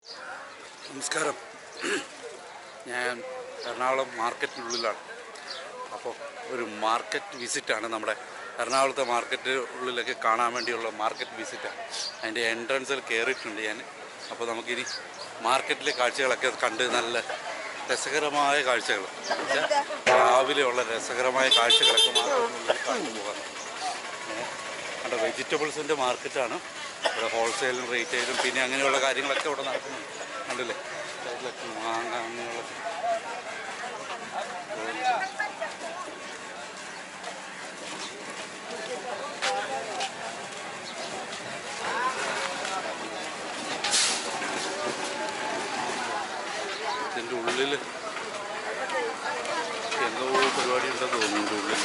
നമസ്കാരം ഞാൻ എറണാകുളം മാർക്കറ്റിനുള്ളിലാണ് അപ്പോൾ ഒരു മാർക്കറ്റ് വിസിറ്റാണ് നമ്മുടെ എറണാകുളത്തെ മാർക്കറ്റ് ഉള്ളിലൊക്കെ കാണാൻ വേണ്ടിയുള്ള മാർക്കറ്റ് വിസിറ്റാണ് അതിൻ്റെ എൻട്രൻസിൽ കയറിയിട്ടുണ്ട് ഞാൻ അപ്പോൾ നമുക്കിനി മാർക്കറ്റിലെ കാഴ്ചകളൊക്കെ കണ്ട് നല്ല രസകരമായ കാഴ്ചകൾ എന്നുവെച്ചാൽ രാവിലെയുള്ള രസകരമായ കാഴ്ചകളൊക്കെ മാർക്കറ്റിനുള്ളിൽ കണ്ടു പോകാം അവിടെ വെജിറ്റബിൾസിൻ്റെ മാർക്കറ്റാണ് ഇവിടെ ഹോൾസെയിലും റീറ്റെയിലും പിന്നെ അങ്ങനെയുള്ള കാര്യങ്ങളൊക്കെ ഇവിടെ നടക്കുന്നുണ്ട് കണ്ടില്ലേ സൈഡിലൊക്കെ മാങ്ങ അങ്ങനെയുള്ള ഇതിൻ്റെ ഉള്ളിൽ എന്തോ പരിപാടി ഉണ്ടെന്ന് തോന്നുന്നു ഇതിൻ്റെ ഉള്ളിൽ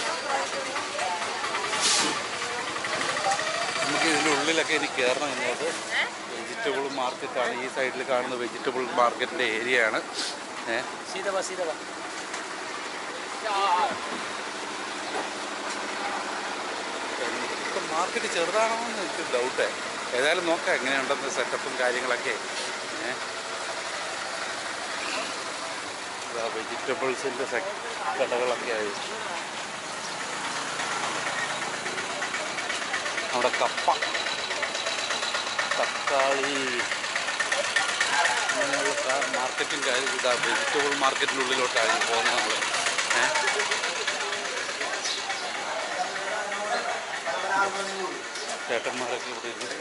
നമുക്ക് ഇതിൻ്റെ ഉള്ളിലൊക്കെ ഇനി കയറണം എന്നത് വെജിറ്റബിൾ മാർക്കറ്റാണ് ഈ സൈഡിൽ കാണുന്ന വെജിറ്റബിൾ മാർക്കറ്റിൻ്റെ ഏരിയയാണ് ഏഹ് സീതവ സീതവ ഇപ്പം മാർക്കറ്റ് ചെറുതാണോ എന്ന് എനിക്ക് ഡൗട്ടേ ഏതായാലും നോക്കാം എങ്ങനെയുണ്ടെന്ന് സെറ്റപ്പും കാര്യങ്ങളൊക്കെ ഏഹ് വെജിറ്റബിൾസിൻ്റെ സെക് കടകളൊക്കെ ആയി നമ്മുടെ കപ്പ തക്കാളി അങ്ങനെയുള്ള മാർക്കറ്റിംഗ് കാര്യം ഇതാ വെജിറ്റബിൾ മാർക്കറ്റിനുള്ളിലോട്ടാണ് പോകുന്നത് നമ്മൾ ഏഹ് ചേട്ടന്മാരൊക്കെ ഇവിടെ ഇരുന്ന്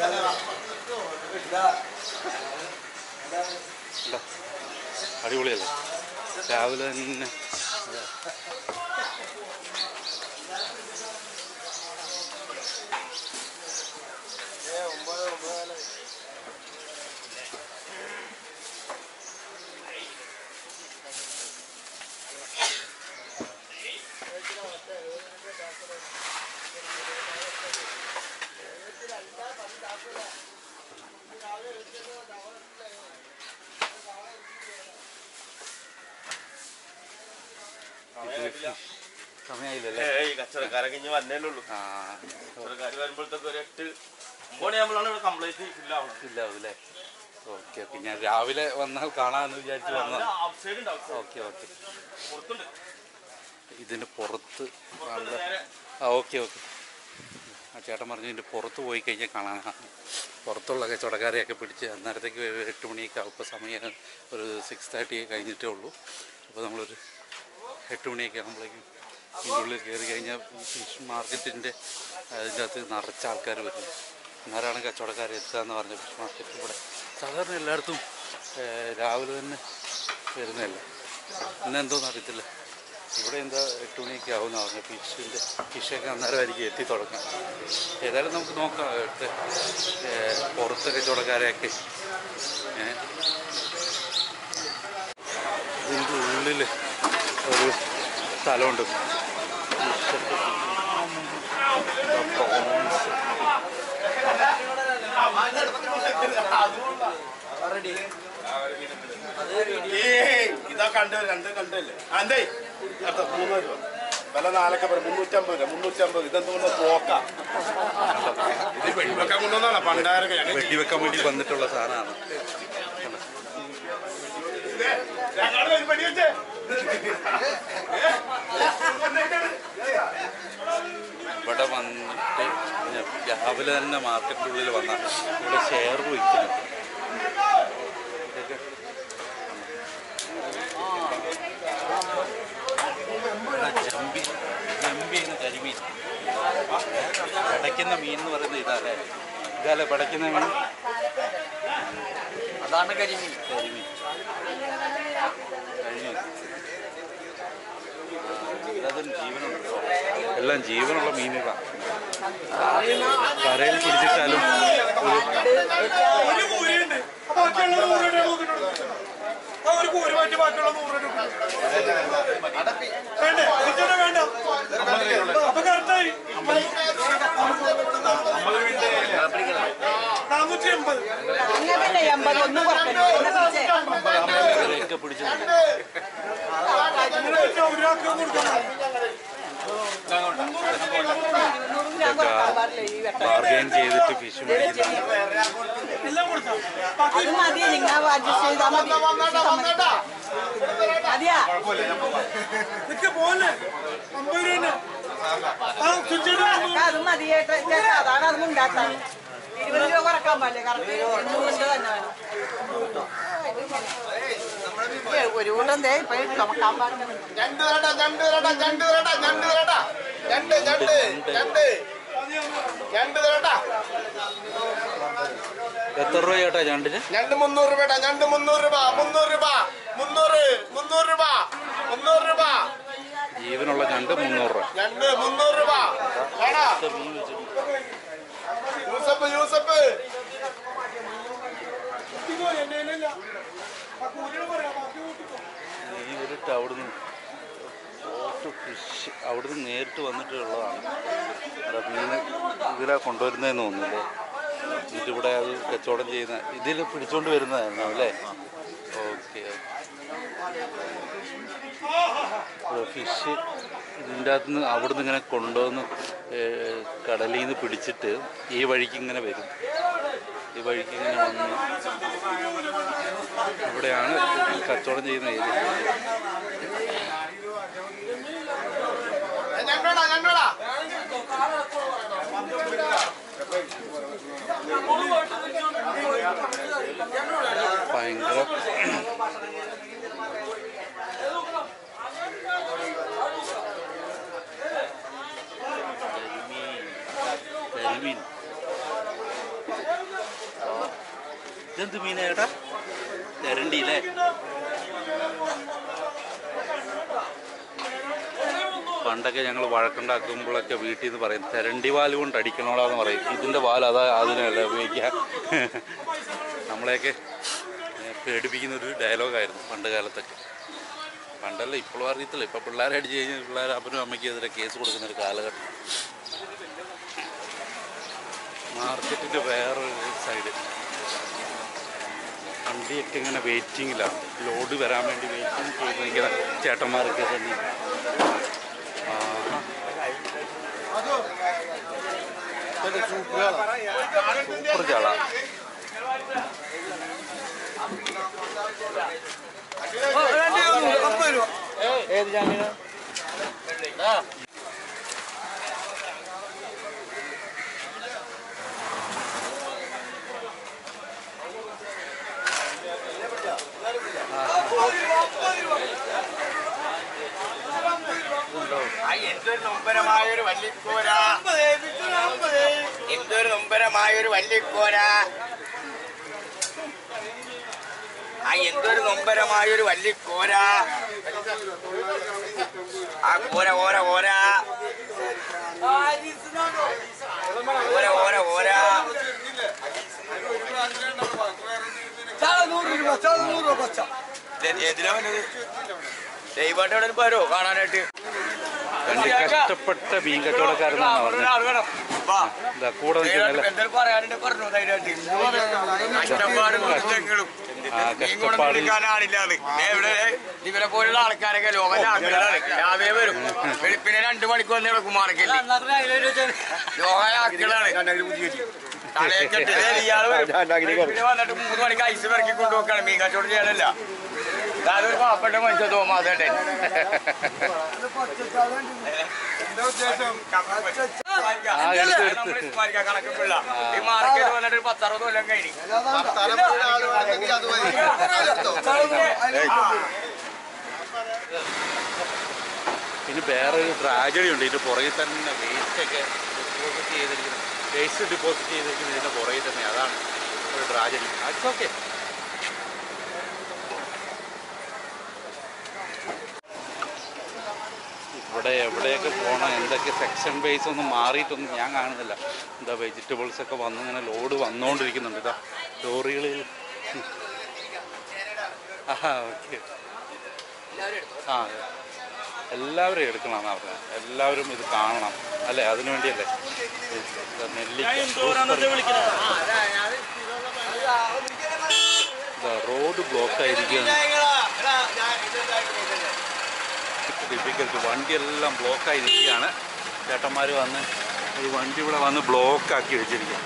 എന്താ അടിപൊളിയല്ലേ രാവിലെ തന്നെ അതെ. സമയമായില്ലല്ലേ ഏയ് കച്ചവടക്കാരൊക്കെ ഇനി വന്നേ ഉള്ളൂ ആ കച്ചവടക്കാർ വരുമ്പോഴത്തേക്ക് ഒരു എട്ട് മണിയാകുമ്പോഴാണ് ഇവിടെ കംപ്ലീറ്റ് ഫില്ലാവുന്നത് ഇല്ല അല്ലേ ഓക്കെ ഓക്കെ ഞാൻ രാവിലെ വന്നാൽ കാണാമെന്ന് വിചാരിച്ച് വന്നത് ഔട്ട് സൈഡ് ഉണ്ട് ഔട്ട് സൈഡ് ഓക്കെ ഓക്കെ പുറത്തുണ്ട് ഇതിൻ്റെ പുറത്ത് പുറത്തുണ്ട് നല്ല നേരെ ആ ഓക്കെ ഓക്കെ ആ ചേട്ടൻ പറഞ്ഞു ഇതിൻ്റെ പുറത്ത് പോയി കഴിഞ്ഞാൽ കാണാൻ പുറത്തുള്ള കച്ചവടക്കാരെയൊക്കെ പിടിച്ച് അന്നേരത്തേക്ക് ഒരു എട്ട് മണിയൊക്കെ ആവും ഇപ്പോൾ സമയം ഒരു സിക്സ് തേർട്ടി കഴിഞ്ഞിട്ടേ ഉള്ളൂ അപ്പോൾ നമ്മളൊരു എട്ട് മണിയൊക്കെ ആകുമ്പോഴേക്കും ഇതിൻ്റെ ഉള്ളിൽ കയറി കഴിഞ്ഞാൽ ഫിഷ് മാർക്കറ്റിൻ്റെ അതിൻ്റെ അകത്ത് നിറച്ച ആൾക്കാർ വരും അന്നേരമാണ് കച്ചവടക്കാർ എത്തുക എന്ന് പറഞ്ഞ ഫിഷ് മാർക്കറ്റ് ഇവിടെ സാധാരണ എല്ലായിടത്തും ഏഹ്, രാവിലെ തന്നെ വരുന്നതല്ല ഇന്നെന്തോന്ന് അറിയത്തില്ല ഇവിടെ എന്താ എട്ട് മണിയൊക്കെ ആവും എന്ന് പറഞ്ഞു ഫിഷിൻ്റെ ഫിഷൊക്കെ അന്നേരമായിരിക്കും എത്തി തുടങ്ങാം ഏതായാലും നമുക്ക് നോക്കാം ഇവിടുത്തെ ഏഹ്, പുറത്തെ കച്ചവടക്കാരെയൊക്കെ ഏഹ്. ഇതിൻ്റെ ഉള്ളിൽ ഒരു സ്ഥലമുണ്ട് പ്രോൺസ് ഏയ് ഇതാ കണ്ട് രണ്ട് കണ്ടല്ലേ അന്തേ അടുത്ത മൂന്ന് രൂപ വില നാലൊക്കെ പറയും മുന്നൂറ്റമ്പത് രൂപ മുന്നൂറ്റമ്പത് ഇതെന്തുകൊണ്ട് പോക്ക ഇത് വെടിവെക്കാൻ കൊണ്ടുവന്നാണ് പണ്ടാരൊക്കെ ഞങ്ങൾ വെടിവെക്കാൻ വേണ്ടി വന്നിട്ടുള്ള സാധനമാണ് വെടിവെച്ചേ ഇവിടെ വന്നിട്ട് പിന്നെ രാവിലെ തന്നെ മാർക്കറ്റിൻ്റെ ഉള്ളിൽ വന്ന ഇവിടെ ഷെയർ വിൽക്കുന്നു ഇതൊക്കെ ഇവിടെ ജമ്പി ജമ്പി എന്ന കരിമീൻ പിടയ്ക്കുന്ന മീൻ എന്ന് പറയുന്നത് ഇതല്ലേ ഇതല്ലേ പിടയ്ക്കുന്ന മീൻ അതാണ് കരിമീൻ കരിമീൻ കരിമീൻ എല്ലാത്തിനും ജീവനുണ്ട് എല്ലാം ജീവനുള്ള മീനുകളാണ് കരയിൽ പിടിച്ചിട്ടാലും ഒരു ഒരു കൂരയുണ്ട് ബാക്കിയുള്ള നൂറ് രൂപ നോക്കിട്ടുണ്ട് ആ ഒരു കൂര മാറ്റി ബാക്കിയുള്ള നൂറ് രൂപ വേണ്ടേ ഇതൊക്കെ വേണ്ട അപ്പൊ കറക്റ്റായി നാനൂറ്റി എൺപത് അങ്ങനെ എൺപത് ഒന്നും കുറക്കണ്ട എന്നെ പിടിച്ചേ കരയൊക്കെ പിടിച്ചിട്ടുണ്ട് ഇങ്ങനെ വെച്ചാൽ ഒരാൾക്ക് കൊടുക്കണം നൂറും കുറക്കാൻ പാടില്ല ഈ വെട്ടം ബാർഗെയിൻ ചെയ്തിട്ട് ഫിഷ് മേടിക്കുന്നുണ്ട് അത് മതി നിങ്ങൾ അഡ്ജസ്റ്റ് ചെയ്താൽ മതി മതിയാ നിക്ക് പോലെ അമ്പത് രൂപ ആ സുചിത അതൊക്കെ അത് മതി ചേട്ടാ. ചേട്ടാ, അതാണ് അത് ഉണ്ടാക്കാൻ ഇരുപത് രൂപ കുറക്കാൻ പാടില്ല കറക്റ്റ് എണ്ണൂറിന്റെ തന്നെ വേണം ഏ, ഒരു കൂട്ടം ദേ ഇപ്പൊ ചുമക്കാൻ പാടില്ല ഞണ്ട് വരട്ടാ ഞണ്ട് വരട്ടാ ഞണ്ട് വരട്ടാ ഞണ്ട് വരട്ടാ ഞണ്ട് ഞണ്ട് ഞണ്ട് ഞണ്ട് വരട്ടാ എത്ര രൂപ ചേട്ടാ ഞണ്ടിന് ഞണ്ട് മുന്നൂറ് രൂപ ഞണ്ട് മുന്നൂറ് രൂപ മുന്നൂറ് രൂപ മുന്നൂറ് മുന്നൂറ് രൂപ മുന്നൂറ് രൂപ ജീവനുള്ള ഞണ്ട് മുന്നൂറ് രൂപ ഞണ്ട് മുന്നൂറ് രൂപ വേണോ യൂസഫ് യൂസഫ് എന്നെ ആ കൂലിയുടെ പറയാം ബാക്കി കൂട്ടിക്കോ ഈ ഒരു അവിടുന്ന് പോട്ട് ഫിഷ് അവിടുന്ന് നേരിട്ട് വന്നിട്ട് ഉള്ളതാണ് അവിടെ മീൻ ഇതിലാ കൊണ്ടുവരുന്നതെന്ന് തോന്നുന്നില്ലേ എന്നിട്ട് ഇവിടെ അത് കച്ചവടം ചെയ്യുന്ന ഇതിൽ പിടിച്ചോണ്ട് വരുന്നതായിരുന്നു അല്ലേ ഓക്കെ ഫിഷ് ഇതിൻ്റെ അകത്ത് നിന്ന് അവിടുന്ന് ഇങ്ങനെ കൊണ്ടുവന്ന് ഏഹ്, കടലിൽ നിന്ന് പിടിച്ചിട്ട് ഈ വഴിക്ക് ഇങ്ങനെ വരും ഈ വഴിക്ക് ഇങ്ങനെ വന്ന് ഇവിടെയാണ് കച്ചവടം ചെയ്യുന്ന ഏരിയ ഞണ്ടോടാ ഞണ്ടോടാ ഭയങ്കര കരിമീൻ. കരിമീൻ ഇതെന്ത് മീനാ ചേട്ടാ തെരണ്ടി അല്ലേ പണ്ടൊക്കെ ഞങ്ങൾ വഴക്കുണ്ടാക്കുമ്പോഴൊക്കെ വീട്ടിൽ നിന്ന് പറയും തെരണ്ടി വാല് കൊണ്ട് അടിക്കണോടാന്ന് പറയും ഇതിൻ്റെ വാൽ അതാ അതിനല്ല ഉപയോഗിക്കുക നമ്മളെയൊക്കെ ഏ, പേടിപ്പിക്കുന്ന ഒരു ഡയലോഗായിരുന്നു പണ്ട് കാലത്തൊക്കെ പണ്ടല്ല ഇപ്പോഴും അറിയത്തില്ല ഇപ്പം പിള്ളേരെ അടിച്ച് കഴിഞ്ഞാൽ പിള്ളേർ അപ്പനും അമ്മയ്ക്കും എതിരെ കേസ് കൊടുക്കുന്ന ഒരു കാലഘട്ടം മാർക്കറ്റിൻ്റെ വേറൊരു സൈഡ് വണ്ടിയൊക്കെ ഇങ്ങനെ വെയിറ്റിങ്ങിലാണ് ലോഡ് വരാൻ വേണ്ടി വെയിറ്റിംഗ് ചെയ്ത് നിൽക്കുന്ന ചേട്ടന്മാരൊക്കെ തന്നെ ആഹാ. സൂപ്പർ ചാള എന്തൊരു നൊമ്പരമായ ഒരു വല്ലിക്കോര എന്തൊരു നൊമ്പരമായ ഒരു വല്ലിക്കോര ആ എന്തൊരു നൊമ്പരമായ ഒരു വല്ലിക്കോര ആ കോര ഓര ഓര ഓര ഓര ഓര ഇത് എതിലാ വന്നത് ദൈവമായിട്ട് എവിടെ പോരോ കാണാനായിട്ട് രണ്ട് കഷ്ടപ്പെട്ട മീൻ കച്ചവടക്കാരെന്നാണ് പറഞ്ഞത് ഇതാ കൂടെ നിൽക്കുന്നല്ലേ എന്തെങ്കിലും പറയാനുണ്ട് പറഞ്ഞു ധൈര്യമായിട്ട് കഷ്ടപ്പാടും ദുരിതങ്ങളും ആ മീൻ കൊണ്ടു കഷ്ടപ്പാട് എടുക്കാനാണില്ലാതെ ഇവിടെ ഇവരെ പോലുള്ള ആൾക്കാരൊക്കെ ലോകത്തെ ആൾക്കാരാണ് രാവിലെ വരും വെളുപ്പിനെ രണ്ടു മണിക്ക് വന്ന് കിടക്കും മാർക്കറ്റിൽ ലോക ആൾക്കാരാണ് തലയൊക്കെട്ട് ഇയാള് വരും വെളുപ്പിനെ വന്നിട്ട് മൂന്ന് മണിക്ക് ഐസ് പെറുക്കി കൊണ്ടുപോക്കാണ് മീൻ കച്ചവടം ചെയ്യാനല്ല അതൊരു പാവപ്പെട്ട മനുഷ്യ തോമാസേട്ടെ ആ, എടുത്ത് എടുത്ത്. കണക്കില്ല ഈ മാർക്കറ്റ് വന്നിട്ട് ഒരു പത്തറുപത് കൊല്ലം കഴിഞ്ഞു പിന്നെ വേറൊരു ട്രാജഡി ഉണ്ട് ഇതിന്റെ പുറകിൽ തന്നെ വേസ്റ്റ് ഒക്കെ ഡിപ്പോസിറ്റ് ചെയ്തിരിക്കുന്നത് വേസ്റ്റ് ഡിപ്പോസിറ്റ് ചെയ്തിരിക്കുന്നത് ഇതിന്റെ പുറകിൽ തന്നെ അതാണ് ഒരു ട്രാജഡി അറ്റ്സ് ഓക്കെ ഇവിടെ എവിടെയൊക്കെ പോകണം എന്തൊക്കെ സെക്ഷൻ ബേസ് ഒന്നും മാറിയിട്ടൊന്നും ഞാൻ കാണുന്നില്ല എന്താ വെജിറ്റബിൾസ് ഒക്കെ വന്ന് ഇങ്ങനെ ലോഡ് വന്നുകൊണ്ടിരിക്കുന്നുണ്ട് ഇതാ ലോറികളിൽ ആ ഓക്കെ ആ അതെ. എല്ലാവരും എടുക്കണമെന്നാണ് പറഞ്ഞത് എല്ലാവരും ഇത് കാണണം അല്ലേ അതിനു വേണ്ടിയല്ലേ ഇത് നെല്ലിക്ക ഇതാ, റോഡ് ബ്ലോക്ക് ആയിരിക്കുകയാണ് ഡിഫിക്കൽട്ട് വണ്ടിയെല്ലാം ബ്ലോക്കായി നിൽക്കുകയാണ് ചേട്ടന്മാർ വന്ന് ഈ വണ്ടി ഇവിടെ വന്ന് ബ്ലോക്ക് ആക്കി വെച്ചിരിക്കുക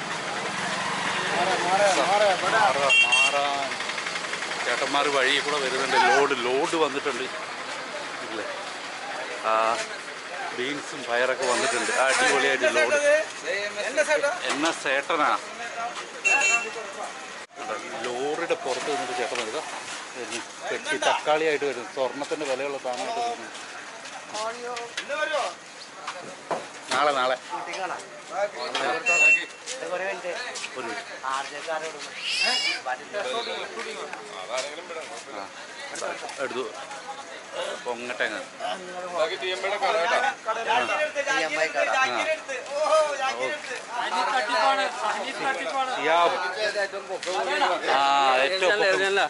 മാറാൻ ചേട്ടന്മാർ വഴി കൂടെ വരുന്നുണ്ട് ലോഡ് ലോഡ് വന്നിട്ടുണ്ട് ഇല്ലേ ആ ബീൻസും പയറൊക്കെ വന്നിട്ടുണ്ട് ആ അടിപൊളിയായിട്ട് ലോഡ് എന്നാ സേട്ടനാ കണ്ടോ, ലോറിയുടെ പുറത്ത് നിന്നിട്ട് ചേട്ടൻ വരുക പെട്ടി തക്കാളിയായിട്ട് വരും സ്വർണത്തിന്റെ വിലയുള്ള സാധനമായിട്ട് വരുന്നു നാളെ നാളെ ഒരു മിനിറ്റ്. ആ, എടുത്തു പൊങ്ങട്ടെ അങ്ങ്. സിയാബ്. ആ ഏറ്റവും പൊക്കം.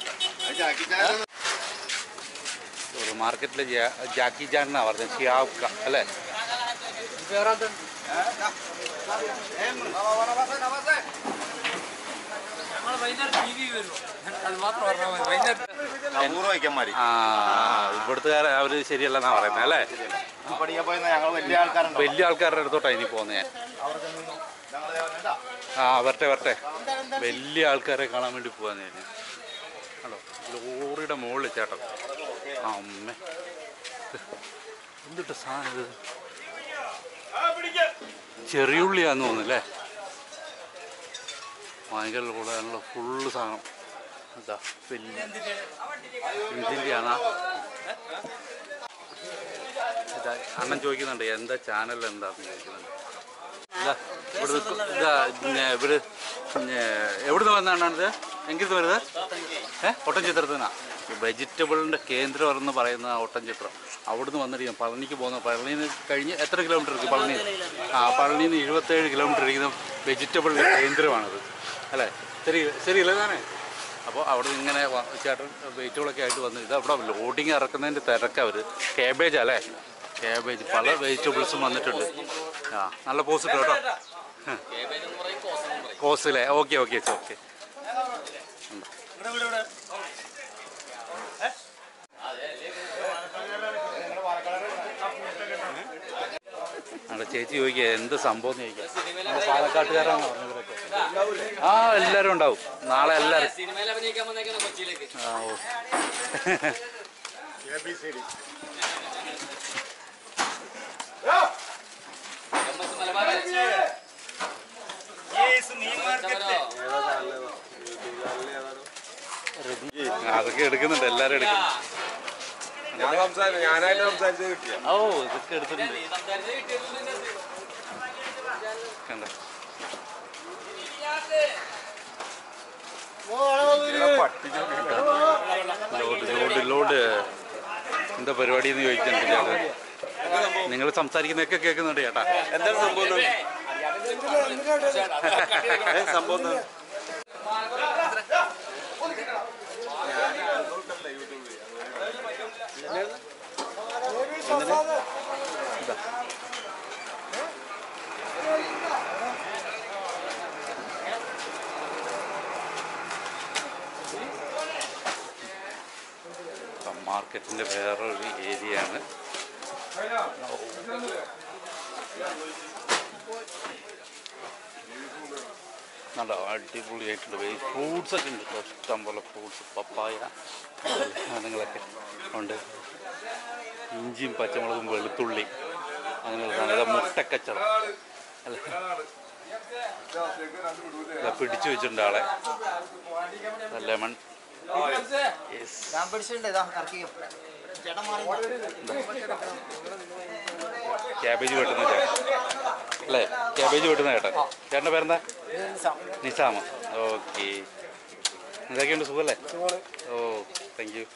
ഒരു മാർക്കറ്റിലെ ജാ- ജാക്കി ജാൻ എന്നാ പറഞ്ഞത് ഷിയാബ് ക അല്ലേ അപൂർവ വൈക്കന്മാര് ആ ഇവിടുത്തെ അവര് ശരിയല്ലെന്നാ പറയുന്നത് അല്ലേ പഠിക്കാൻ പോയി ഞങ്ങൾ വലിയ ആൾക്കാരുണ്ടോ വലിയ ആൾക്കാരുടെ അടുത്തോട്ടാ ഇനി പോകുന്നത് ഞാൻ ആ വരട്ടെ വരട്ടെ വലിയ ആൾക്കാരെ കാണാൻ വേണ്ടി പോവാന്ന് ഞാൻ ഹലോ ലോറിയുടെ മുകളിൽ ചേട്ടൻ ആ അമ്മ എന്തിട്ട് സാധനം ഇത് ചെറിയുള്ളിയാന്ന് തോന്നുന്നല്ലേ ഭയങ്കര കൂടുതലുള്ള ഫുള്ള് സാധനം ഇതാ വലിയ ഇതിൻ്റെയാണോ ഇതാ അണ്ണൻ ചോദിക്കുന്നുണ്ട് എന്താ ചാനൽ എന്താന്ന് ചോദിക്കുന്നുണ്ട് ഇതാ ഇവിടെ ഇതാ പിന്നെ ഇവര് പിന്നെ എവിടുന്ന് വന്നാണത് എങ്കിരുന്ന് വരുന്നത് ഏ ഒട്ടൻചിത്രത്തിനാ വെജിറ്റബിളിൻ്റെ കേന്ദ്രം എന്ന് പറയുന്ന ഒട്ടൻചിത്രം അവിടുന്ന് വന്നിരിക്കും പളനിക്ക് പോകുന്ന പളനിയിൽ നിന്ന് കഴിഞ്ഞ് എത്ര കിലോമീറ്റർ ഇരിക്കും പളനി ആ പളനിയിൽ നിന്ന് ഇരുപത്തേഴ് കിലോമീറ്റർ ഇരിക്കുന്ന വെജിറ്റബിളിൻ്റെ കേന്ദ്രമാണത് അല്ലേ ശരി ശരിയല്ലേ താനേ അപ്പോൾ അവിടെ നിന്ന് ഇങ്ങനെ വ- ചേട്ടൻ വെയിറ്റുകളൊക്കെ ആയിട്ട് വന്ന് ഇത് അവിടെ ലോഡിങ് ഇറക്കുന്നതിൻ്റെ തിരക്ക് അവർ കേബേജ് അല്ലേ കേബേജ് പല വെജിറ്റബിൾസും വന്നിട്ടുണ്ട് ആ നല്ല പോസ്റ്റ് കേട്ടോ കോസിലെ ഓക്കെ ഓക്കെ ഓക്കെ അവിടെ ചേച്ചി ചോദിക്കുക എന്ത് സംഭവം എന്ന് ചോദിക്കുക നമ്മൾ പാലക്കാട്ടുകാരാണ് പറഞ്ഞവരൊക്കെ ആ എല്ലാവരും ഉണ്ടാവും നാളെ എല്ലാവരും സിനിമയിൽ അഭിനയിക്കാൻ വന്നേക്കുന്ന കൊച്ചിയിലേക്ക് ആ ഓ എം എസ് മലബാർ അതൊക്കെ എടുക്കുന്നുണ്ട് എല്ലാവരും എടുക്കുന്നു ഞാൻ സംസാരിച്ചു ഞാനായിട്ട് സംസാരിച്ചത് കിട്ടിയ ഓ ഇതൊക്കെ എടുത്തിട്ടുണ്ട് സംസാരിച്ചത് കിട്ടിയിട്ടുണ്ട് കണ്ടോ ലോഡ് ലോഡ് ലോഡ് എന്താ പരിപാടി എന്ന് ചോദിച്ചിട്ടുണ്ട് ചേട്ടാ നിങ്ങൾ സംസാരിക്കുന്നതൊക്കെ കേൾക്കുന്നുണ്ട് ചേട്ടാ എന്താണ് സംഭവം ഏ, സംഭവം എന്താണ്? മാർക്കറ്റിൻ്റെ വേറൊരു ഏരിയയാണ് നല്ല അടിപൊളിയായിട്ടുണ്ട് ഫ്രൂട്ട്സ് ഒക്കെ ഉണ്ട് കേട്ടോ. ഇഷ്ടം പോലെ ഫ്രൂട്ട്സ് പപ്പായ സാധനങ്ങളൊക്കെ ഉണ്ട് ഇഞ്ചിയും പച്ചമുളകും വെളുത്തുള്ളി അങ്ങനെയുള്ള സാധനം ഇതാ മുട്ടക്കച്ചവടം അല്ലേ ഇതാ പിടിച്ചു വെച്ചിട്ടുണ്ട് ആളെ ലെമൺ യെസ് ഞാൻ പിടിച്ചിട്ടുണ്ട് ഇതാ ഇറക്കിക്കും ചേട്ടൻ മാറി ക്യാബേജ് വെട്ടുന്ന ചേട്ടൻ അല്ലേ ക്യാബേജ് വെട്ടുന്ന ചേട്ടൻ ചേട്ടൻ്റെ പേരെന്താ നിസാമ ഓക്കെ എന്തൊക്കെയുണ്ട് സുഖമല്ലേ ഓ താങ്ക് യു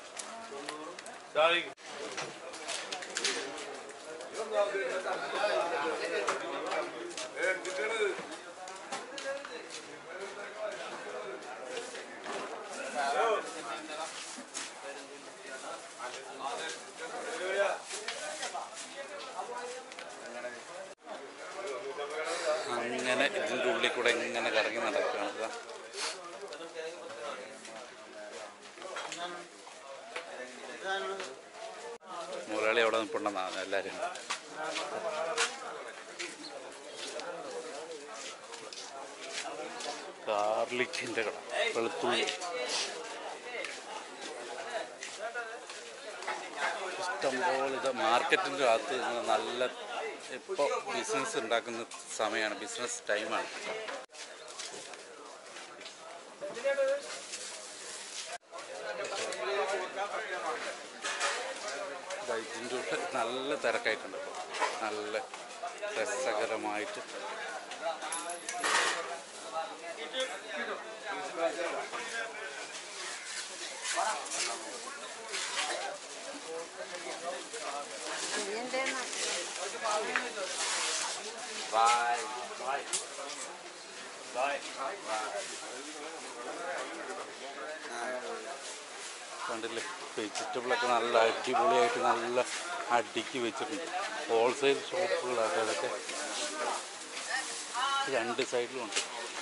അങ്ങനെ ഇതിൻ്റെ ഉള്ളിൽ കൂടെ ഇങ്ങനെ കറങ്ങി നടക്കുകയാണ് ഇതാ. മുതലാളി അവിടെ നിൽപ്പുണ്ടെന്നാണ് എല്ലാവരും ഗാർലിക്കിൻ്റെ കട വെളുത്തുള്ളി ഇഷ്ടംപോലെ ഇത് മാർക്കറ്റിൻ്റെ അകത്ത് ഇങ്ങനെ നല്ല ഇപ്പോൾ ബിസിനസ് ഉണ്ടാക്കുന്ന സമയമാണ് ബിസിനസ് ടൈമാണ് ദാ ഇതിൻ്റെ ഉള്ളിൽ നല്ല തിരക്കായിട്ടുണ്ട് ഇപ്പോൾ നല്ല രസകരമായിട്ട് കണ്ടില്ലേ വെജിറ്റബിളൊക്കെ നല്ല അടിപൊളിയായിട്ട് നല്ല അടുക്കി വെച്ചിട്ടുണ്ട് ഹോൾസെയിൽ ഷോപ്പുകളാട്ടോ അതൊക്കെ രണ്ട് സൈഡിലും ഉണ്ട്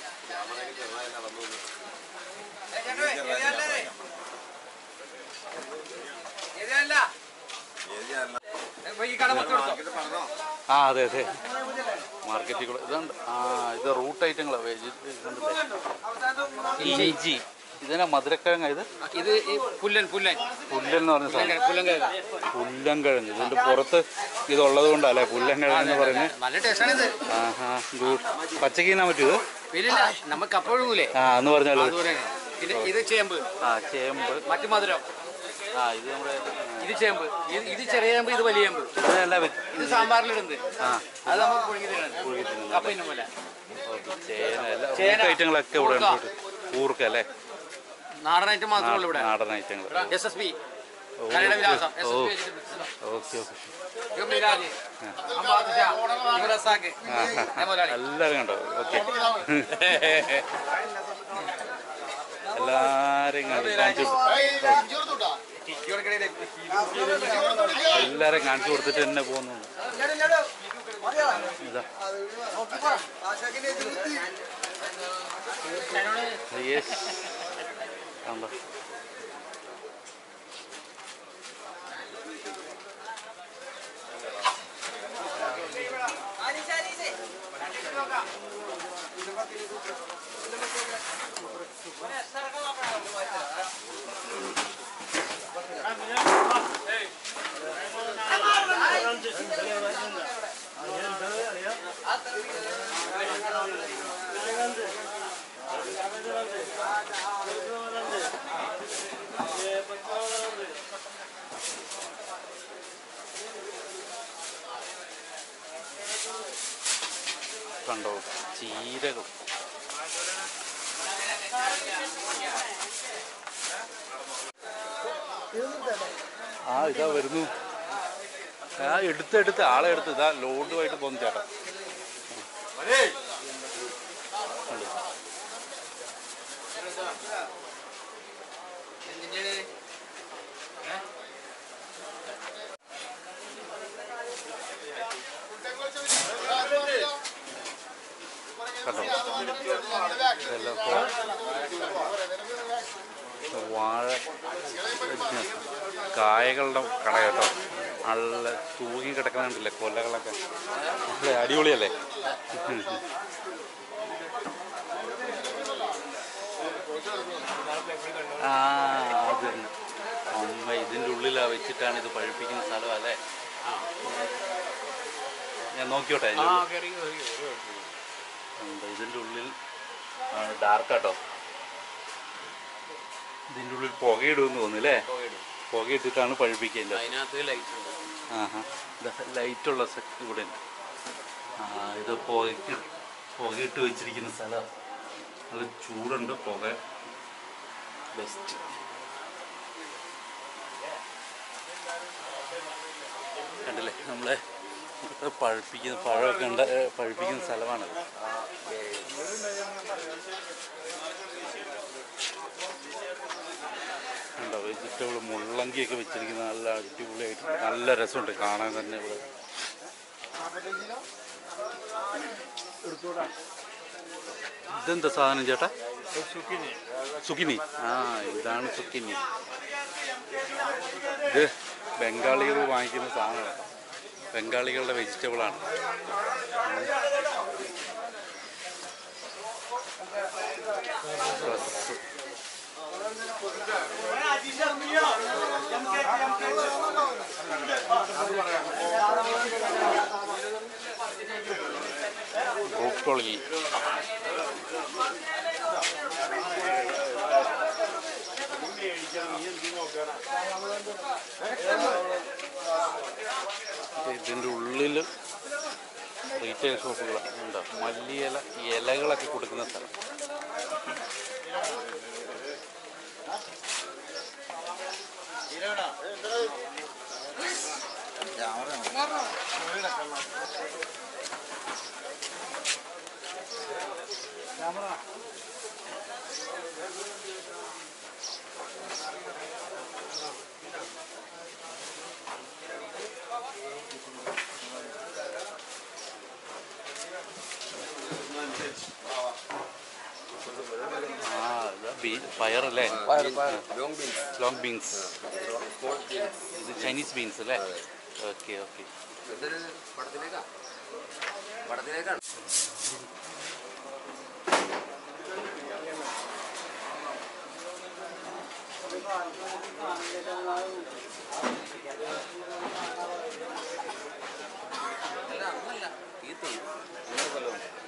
ആ അതെ അതെ മാർക്കറ്റിൽ കൂടെ ഇതുണ്ട് ആ ഇത് റൂട്ട് ഐറ്റങ്ങളാണ് വെജി കണ്ടില്ലേ ഇഞ്ചി ഇതിനാ മധുരക്കിഴങ്ങ ഇത് ഇത് ഈ പുല്ലൻ പുല്ലൻ പുല്ലൻ എന്ന് പറഞ്ഞ സാധനം പുല്ലൻ കേൾക്കാം പുല്ലൻകിഴങ്ങ് ഇതിന്റെ പുറത്ത് ഇതുള്ളത് കൊണ്ടല്ലേ പുല്ലൻകിഴങ്ങ് എന്ന് പറയുന്നത് നല്ല ടേസ്റ്റാണ് ഇത് ആഹാ ഗുഡ് പച്ചക്ക് തിന്നാൻ പറ്റുമോ ഇത്? പിന്നില്ല നമുക്ക് കപ്പഴുകൂലേ ആ എന്ന് പറഞ്ഞാൽ അതുപോലെ പിന്നെ ഇത് ചേമ്പ് ആ ചേമ്പ് മറ്റു മധുരം ആ ഇത് നമ്മുടെ ഇത് ചേമ്പ് ഇത് ഇത് ചെറിയ ചേമ്പ് ഇത് വലിയ ചേമ്പ് ഇതെല്ലാം ഇത് സാമ്പാറിലിടുന്നത് ആ അത് നമുക്ക് പുഴുങ്ങി തരുന്നത് പുഴുങ്ങി തിന്നുന്നത് കപ്പ ഇന്നും പോലെ ഓക്കെ ചേന എല്ലാം ചേന, റൂട്ട് ഐറ്റങ്ങളൊക്കെ ഇവിടെ കൂർക്ക. ഉണ്ട് കൂർക്ക അല്ലേ നാടനായിട്ട് മാത്രമേ ഉള്ളൂ ഇവിടെ നാടൻ ഐറ്റങ്ങൾ എസ് എസ് ബി കരയുടെ വിലാസം S O. S B okay okay ഇത് മിരാജ് അമ്പാദ് ഷാ ഇത് റസാഖ് ഞാൻ മുതലാളി എല്ലാവരും കണ്ടോ ഓക്കെ എല്ലാരെയും കണ്ടു കാണിച്ചു എല്ലാരെയും കാണിച്ചു കൊടുത്തിട്ട് തന്നെ പോകുന്നു ഇതാ യെസ് കണ്ടോ കണ്ടോ ചീരകൾ ആ ഇതാ വരുന്നു ആ എടുത്ത് എടുത്ത് ആളെ എടുത്ത് ഇതാ ലോഡുമായിട്ട് പോകുന്നു ചേട്ടാ കണ്ടോ? കണ്ടോ ഇതെല്ലാം ഇപ്പൊ വാഴ കായകളുടെ കട കേട്ടോ നല്ല തൂങ്ങി കിടക്കുന്നുണ്ടല്ലേ കൊല്ലകളൊക്കെ അല്ലേ അടിപൊളിയല്ലേ ആ അത് തന്നെ. അമ്മ ഇതിൻ്റെ ഉള്ളിലാ വെച്ചിട്ടാണ് ഇത് പഴുപ്പിക്കുന്ന സ്ഥലം അല്ലേ ഞാൻ നോക്കിയോട്ടെ അതിൻ്റെ ഉള്ളിൽ. ഉണ്ട്. ഇതിൻ്റെ ഉള്ളിൽ ഡാർക്ക് കേട്ടോ ഇതിൻ്റെ ഉള്ളിൽ പുകയിടുമെന്ന് തോന്നുന്നില്ലേ പുകയിട്ടിട്ടാണ് പഴുപ്പിക്കേണ്ടത് അതിനകത്ത് ലൈറ്റ് ഉണ്ട് ആഹാ ലൈറ്റുള്ള സെറ്റ് ഇവിടെ ഉണ്ട് ആ ഇത് പുകയ്ക്ക് പുകയിട്ട് വെച്ചിരിക്കുന്ന സ്ഥലം നല്ല ചൂടുണ്ട് പുക ബെസ്റ്റ് കണ്ടില്ലേ നമ്മളെ ഇവിടെ പഴുപ്പിക്കുന്ന പഴമൊക്കെ ഉണ്ട് ഏ, പഴുപ്പിക്കുന്ന സ്ഥലമാണത് ഉണ്ടോ വെജിറ്റബിൾ മുള്ളങ്കിയൊക്കെ വെച്ചിരിക്കുന്ന നല്ല അടിപൊളിയായിട്ട് നല്ല രസമുണ്ട് കാണാൻ തന്നെ ഇവിടെ ഇതെന്താ സാധനം ചേട്ടാ സുക്കിനി ആ ഇതാണ് സുക്കിനി ഇത് ബംഗാളികൾ വാങ്ങിക്കുന്ന സാധനമാണ് ബംഗാളികളുടെ വെജിറ്റബിളാണ് ഡ്രസ്സ് ബ്രോക്കോളി ഇതിൻ്റെ ഉള്ളിൽ റീറ്റെയിൽ ഷോപ്പുകൾ ഉണ്ട് മല്ലിയില ഇലകളൊക്കെ കൊടുക്കുന്ന സ്ഥലം ആ ഇതാ ബീ പയറല്ലേ ലോങ് ബീൻസ് ഇത് ചൈനീസ് ബീൻസ് അല്ലേ ഓക്കെ ഓക്കെ പടത്തിലേക്കാ പടത്തിലേക്കാണ് അല്ല അങ്ങനല്ല ഈ തൊഴിൽ